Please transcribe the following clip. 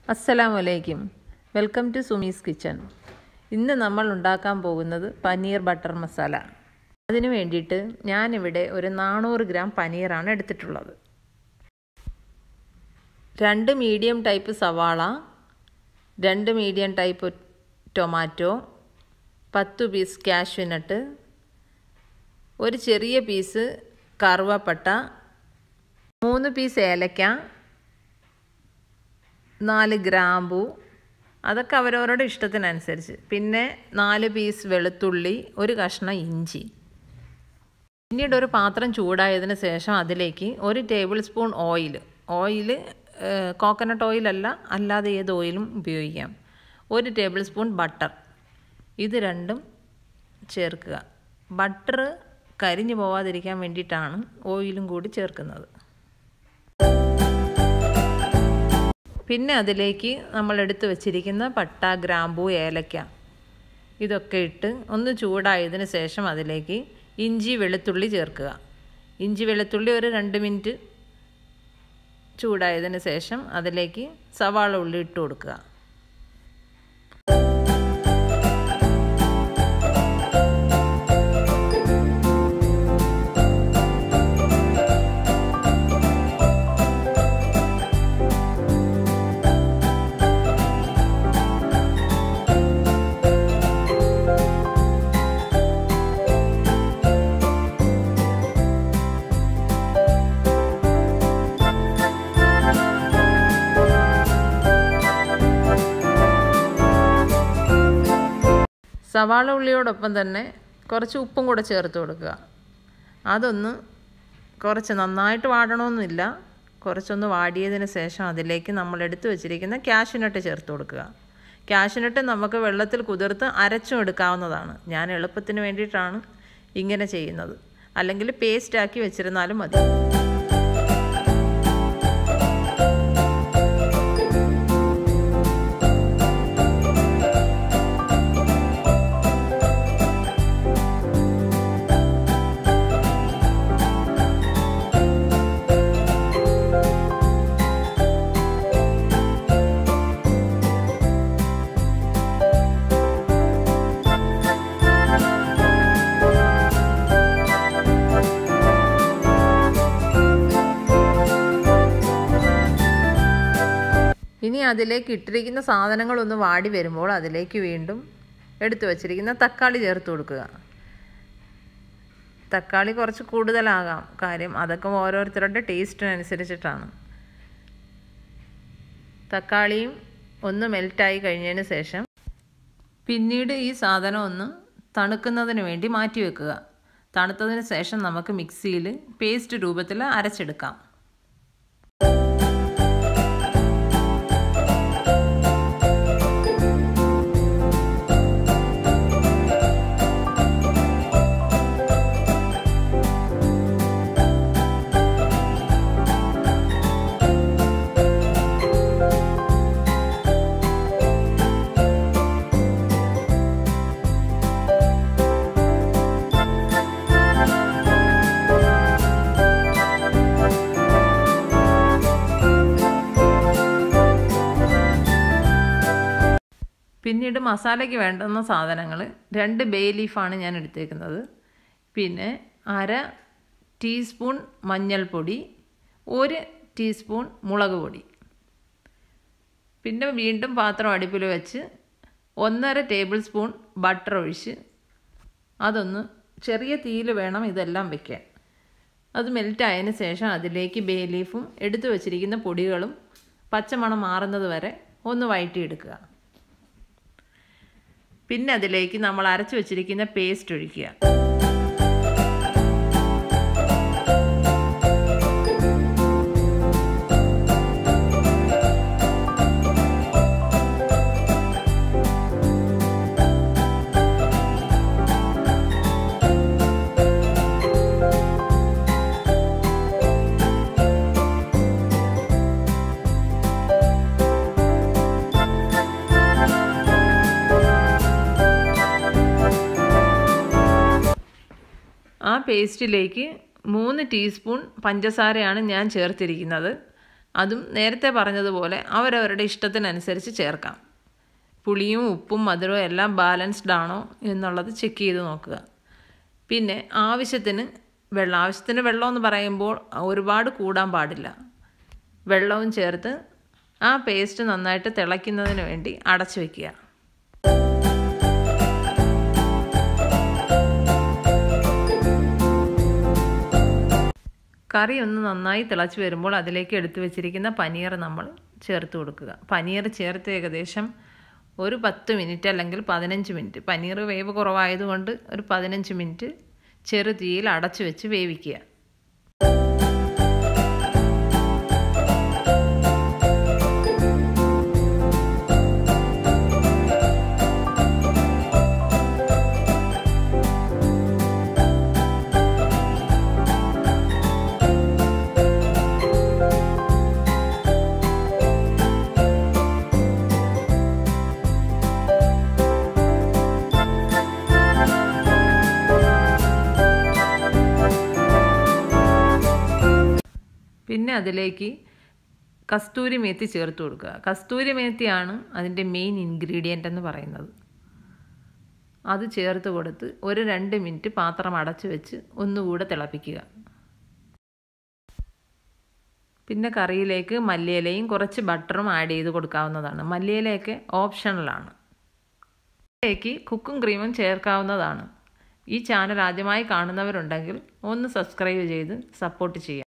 അസ്സലാമു അലൈക്കും welcome to Sumi's kitchen ഇന്ന് നമ്മൾ ഉണ്ടാക്കാൻ പോകുന്നത് പനീർ ബട്ടർ മസാല അതിനു വേണ്ടിയിട്ട് ഞാനിവിടെ ഒരു നാനൂറ് ഗ്രാം പനീറാണ് എടുത്തിട്ടുള്ളത് രണ്ട് മീഡിയം ടൈപ്പ് സവാള രണ്ട് മീഡിയം ടൈപ്പ് ടൊമാറ്റോ പത്ത് പീസ് കാഷ്യൂനട്ട് ഒരു ചെറിയ പീസ് കറുവപ്പട്ട മൂന്ന് പീസ് ഏലക്ക നാല് ഗ്രാമ്പു അതൊക്കെ അവരവരുടെ ഇഷ്ടത്തിനനുസരിച്ച് പിന്നെ നാല് പീസ് വെളുത്തുള്ളി ഒരു കഷ്ണം ഇഞ്ചി പിന്നീട് ഒരു പാത്രം ചൂടായതിന് ശേഷം അതിലേക്ക് ഒരു tablespoon oil oil coconut ഓയിലല്ല അല്ലാതെ ഏത് ഓയിലും ഉപയോഗിക്കാം ഒരു ടേബിൾ സ്പൂൺ ബട്ടർ ഇത് രണ്ടും ചേർക്കുക ബട്ടർ കരിഞ്ഞു പോവാതിരിക്കാൻ വേണ്ടിയിട്ടാണ് ഓയിലും കൂടി ചേർക്കുന്നത് പിന്നെ അതിലേക്ക് നമ്മൾ എടുത്തു വച്ചിരിക്കുന്ന പട്ട ഗ്രാമ്പൂ ഏലക്ക ഇതൊക്കെ ഇട്ട് ഒന്ന് ചൂടായതിന് ശേഷം അതിലേക്ക് ഇഞ്ചി വെളുത്തുള്ളി ചേർക്കുക ഇഞ്ചി വെളുത്തുള്ളി ഒരു രണ്ട് മിനിറ്റ് ചൂടായതിന് ശേഷം അതിലേക്ക് സവാള ഉള്ളി ഇട്ട് കൊടുക്കുക സവാള ഉള്ളിയോടൊപ്പം തന്നെ കുറച്ച് ഉപ്പും കൂടെ ചേർത്ത് കൊടുക്കുക അതൊന്ന് കുറച്ച് നന്നായിട്ട് വാടണമെന്നില്ല കുറച്ചൊന്ന് വാടിയതിന് ശേഷം അതിലേക്ക് നമ്മൾ എടുത്തു വെച്ചിരിക്കുന്ന ക്യാഷ്യൂനട്ട് ചേർത്ത് കൊടുക്കുക ക്യാഷ്യൂനട്ട് നമുക്ക് വെള്ളത്തിൽ കുതിർത്ത് അരച്ചും എടുക്കാവുന്നതാണ് ഞാൻ എളുപ്പത്തിന് വേണ്ടിയിട്ടാണ് ഇങ്ങനെ ചെയ്യുന്നത് അല്ലെങ്കിൽ പേസ്റ്റ് ആക്കി വെച്ചിരുന്നാലും മതി ഇനി അതിലേക്ക് ഇട്ടിരിക്കുന്ന സാധനങ്ങളൊന്ന് വാടി വരുമ്പോൾ അതിലേക്ക് വീണ്ടും എടുത്തു വച്ചിരിക്കുന്ന തക്കാളി ചേർത്ത് കൊടുക്കുക തക്കാളി കുറച്ച് കൂടുതലാകാം കാര്യം അതൊക്കെ ഓരോരുത്തരുടെ ടേസ്റ്റിനനുസരിച്ചിട്ടാണ് തക്കാളിയും ഒന്ന് മെൽറ്റായി കഴിഞ്ഞതിന് ശേഷം പിന്നീട് ഈ സാധനം ഒന്ന് തണുക്കുന്നതിന് വേണ്ടി മാറ്റി വെക്കുക തണുത്തതിന് ശേഷം നമുക്ക് മിക്സിയിൽ പേസ്റ്റ് രൂപത്തിൽ അരച്ചെടുക്കാം പിന്നീട് മസാലയ്ക്ക് വേണ്ടുന്ന സാധനങ്ങൾ രണ്ട് ബേ ലീഫാണ് ഞാൻ എടുത്തേക്കുന്നത് പിന്നെ അര ടീസ്പൂൺ മഞ്ഞൾപ്പൊടി ഒരു ടീസ്പൂൺ മുളക് പൊടി പിന്നെ വീണ്ടും പാത്രം അടുപ്പിൽ വെച്ച് ഒന്നര ടേബിൾ സ്പൂൺ ബട്ടർ ഒഴിച്ച് അതൊന്ന് ചെറിയ തീയിൽ വേണം ഇതെല്ലാം വെക്കാൻ അത് മെൽറ്റായതിന് ശേഷം അതിലേക്ക് ബേ ലീഫും എടുത്തു വച്ചിരിക്കുന്ന പൊടികളും പച്ചമണം മാറുന്നത് വരെ ഒന്ന് വഴറ്റിയെടുക്കുക പിന്നെ അതിലേക്ക് നമ്മൾ അരച്ചു വച്ചിരിക്കുന്ന പേസ്റ്റ് ഒഴിക്കുക ആ പേസ്റ്റിലേക്ക് മൂന്ന് ടീസ്പൂൺ പഞ്ചസാരയാണ് ഞാൻ ചേർത്തിരിക്കുന്നത് അതും നേരത്തെ പറഞ്ഞതുപോലെ അവരവരുടെ ഇഷ്ടത്തിനനുസരിച്ച് ചേർക്കാം പുളിയും ഉപ്പും മധുരവും എല്ലാം ബാലൻസ്ഡ് ആണോ എന്നുള്ളത് ചെക്ക് ചെയ്ത് നോക്കുക പിന്നെ ആവശ്യത്തിന് വെള്ളം ആവശ്യത്തിന് വെള്ളം എന്ന് പറയുമ്പോൾ ഒരുപാട് കൂടാൻ പാടില്ല വെള്ളവും ചേർത്ത് ആ പേസ്റ്റ് നന്നായിട്ട് തിളയ്ക്കുന്നതിന് വേണ്ടി അടച്ചു വയ്ക്കുക കറി ഒന്ന് നന്നായി തിളച്ച് വരുമ്പോൾ അതിലേക്ക് എടുത്തു വെച്ചിരിക്കുന്ന പനീർ നമ്മൾ ചേർത്ത് കൊടുക്കുക പനീർ ചേർത്ത് ഏകദേശം ഒരു പത്ത് മിനിറ്റ് അല്ലെങ്കിൽ പതിനഞ്ച് മിനിറ്റ് പനീർ വേവ് കുറവായതുകൊണ്ട് ഒരു പതിനഞ്ച് മിനിറ്റ് ചെറു തീയിൽ അടച്ചു വെച്ച് വേവിക്കുക പിന്നെ അതിലേക്ക് കസ്തൂരി മേത്തി ചേർത്ത് കൊടുക്കുക കസ്തൂരി മേത്തിയാണ് അതിൻ്റെ മെയിൻ ഇൻഗ്രീഡിയൻ്റ് എന്ന് പറയുന്നത് അത് ചേർത്ത് കൊടുത്ത് ഒരു രണ്ട് മിനിറ്റ് പാത്രം അടച്ചു വെച്ച് ഒന്നുകൂടെ തിളപ്പിക്കുക പിന്നെ കറിയിലേക്ക് മല്ലിയിലയും കുറച്ച് ബട്ടറും ആഡ് ചെയ്ത് കൊടുക്കാവുന്നതാണ് മല്ലിയിലയൊക്കെ ഓപ്ഷണലാണ് ഇതിലേക്ക് കുക്കും ക്രീമും ചേർക്കാവുന്നതാണ് ഈ ചാനൽ ആദ്യമായി കാണുന്നവരുണ്ടെങ്കിൽ ഒന്ന് സബ്സ്ക്രൈബ് ചെയ്ത് സപ്പോർട്ട് ചെയ്യാം